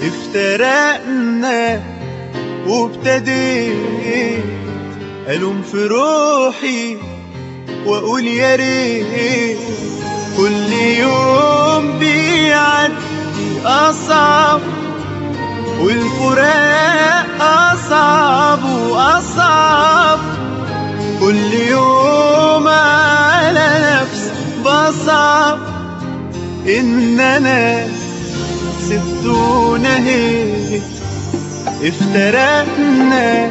افترقنا وابتديت ألوم في روحي وأقول يا ريت كل يوم بيعدي أصعب والفراق أصعب وأصعب كل يوم على نفسي بصعب إن أنا سبتونا هيك افترقنا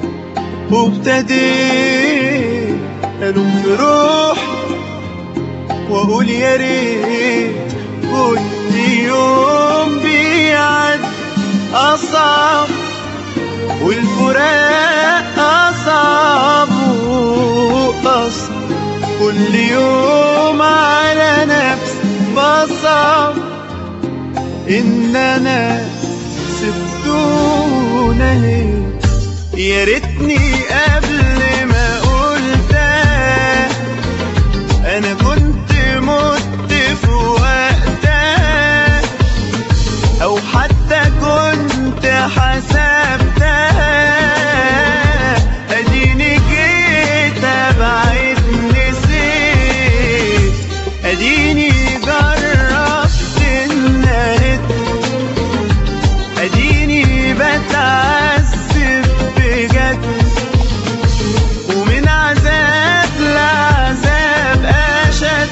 وابتديت ألوم في روحي وأقول يا ريت كل يوم بيعدي أصعب والفراق أصعب وأصعب كل يوم على نفسي بصعب إن أنا سبتونا ليه يا ريتني قبل ما قلتها أنا كنت مت في وقتها أو حتى كنت حسبتها أديني جيت أبعد نسيت أديني جربت النهد أديني بتعذب بجد ومن عذاب لعذاب أشد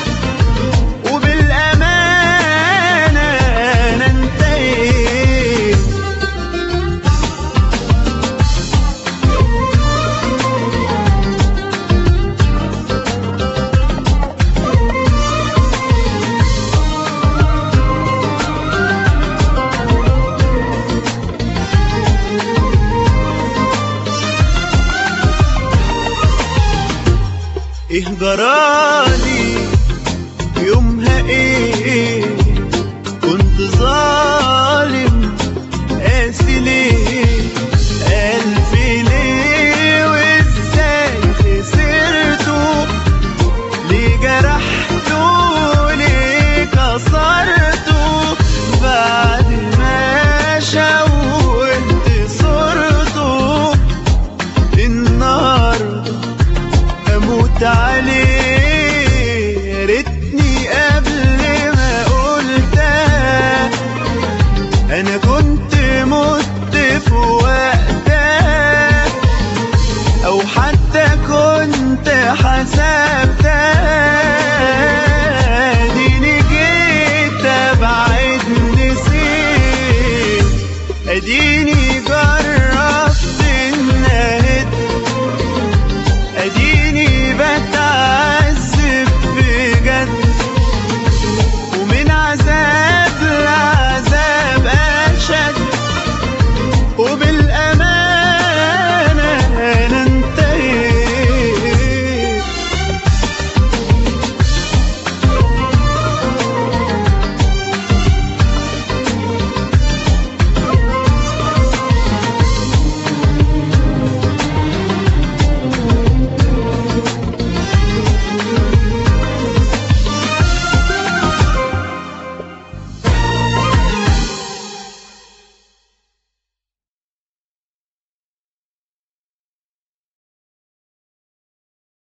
وبالأمانة أنا انتهيت ايه جرالي